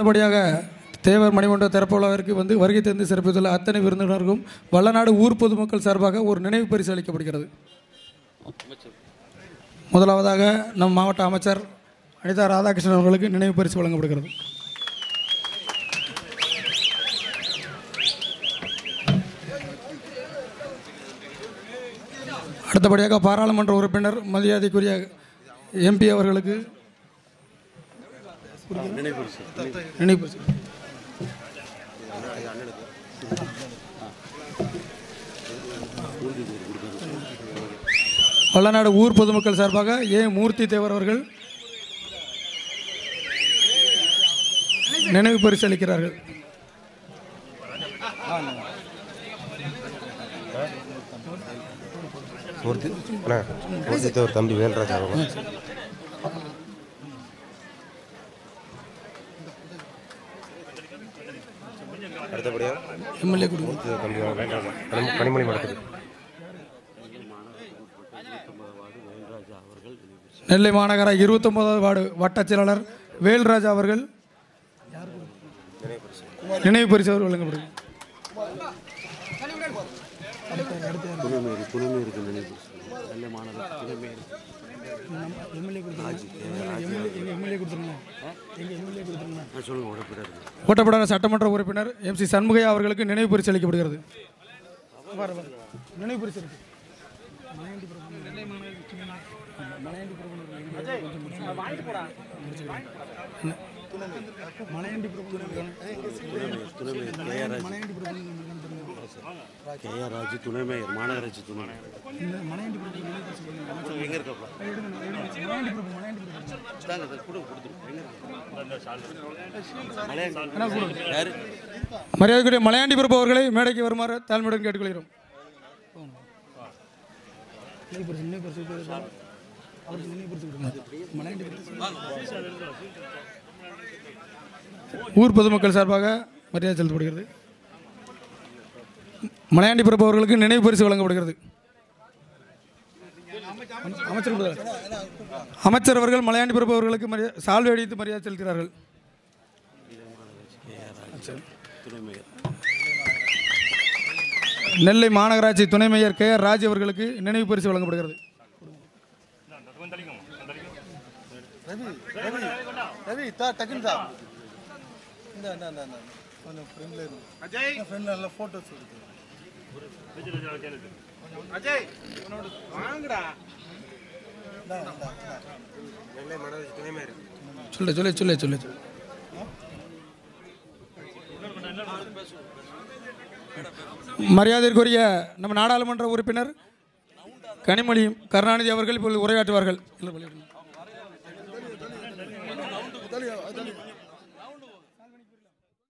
அடுத்தபடியாக தேவர் மணிமண்டப திறப்புவிழாவிற்கு வந்து வருகை தந்து சிறப்பித்துள்ள அத்தனை விருந்தினருக்கும் வல்லநாடு ஊர் பொதுமக்கள் சார்பாக ஒரு நினைவு பரிசு அளிக்கப்படுகிறது முதலாவதாக நம் மாவட்ட அமைச்சர் அனிதா ராதாகிருஷ்ணன் அவர்களுக்கு நினைவு பரிசு வழங்கப்படுகிறது அடுத்தபடியாக பாராளுமன்ற உறுப்பினர் மரியாதைக்குரிய எம்பி அவர்களுக்கு நினைவு பரிசு வல்லநாடு ஊர் பொதுமக்கள் சார்பாக ஏ மூர்த்தி தேவர் அவர்கள் நினைவு பரிசு அளிக்கிறார்கள் மூர்த்தி அண்ணா மூர்த்தி ஒரு தம்பி வேல்ராஜ் அவங்க அடுத்தபடியாக எம்எல்ஏ கொடுங்க மூர்த்தி ஒரு தம்பி வேல்ராஜ் கனிம- கனிமொழி மடத்துக்கு நெல்லை மாநகர இருபத்தொன்பதாவது வார்டு வட்டச் செயலாளர் வேல்ராஜ் அவர்கள் நினைவு பரிசு அவர் வழங்கப்படுது துணைமேரி துணைமேருக்கு நினைவு நல்ல மாணவர் துணைமேரி ஆ சொல்லுங்க உடப்பிடாரு ஓட்டப்படாத சட்டமன்ற உறுப்பினர் எம் சி சண்முகையா அவர்களுக்கு நினைவு பரிசு அளிக்கப்படுகிறது நினைவு பரிசு இருக்கு துணைமேயர் கேஆர் கேஆர் ராஜு துணைமேயர் மாநகராட்சி துணை எங்க இருக்கப்பா தாங்க அதை கொடுங்க கொடுத்துருங்க எங்க இருக்கு? யாரு மரியாதைக்குரிய மலையாண்டி பிரபு அவர்களை மேடைக்கு வருமாறு தாழ்மையுடன் கேட்டுக்கொள்கிறோம் ஊர் பொதுமக்கள் சார்பாக மரியாதை செலுத்தப்படுகிறது மலையாண்டி பிரபு அவர்களுக்கு நினைவு பரிசு வழங்கப்படுகிறது அமைச்சர் கொடுத்தார். அமைச்சர் அவர்கள் மலையாண்டி பிரபு அவர்களுக்கு மரியா- சால்வை அடித்து மரியாதை செலுத்துகிறார்கள் துணைமேயர் நெல்லை மாநகராட்சி துணை மேயர் கே ஆர் ராஜ் அவர்களுக்கு நினைவு பரிசு வழங்கப்படுகிறது ரவி தா டக்குன்னு தா இந்த இந்த இந்த இந்த கொஞ்சம் ஃப்ரெண்ட்ல இருக்கு அஜய் ஃப்ரெண்ட்ல நல்ல ஃபோட்டோஸ் இருக்கு அஜய் வாங்கடா நெல்லை மாநகராட்சி துணைமேயர் சொல்லு சொல்லு சொல்லு சொல்லு சொல்லு மரியாதைக்குரிய நம்ம நாடாளுமன்ற உறுப்பினர் கனிமொழி கருணாநிதி அவர்கள் இப்பொழுது உரையாற்றுவார்கள் இல்லை, வெளியிடுங்க.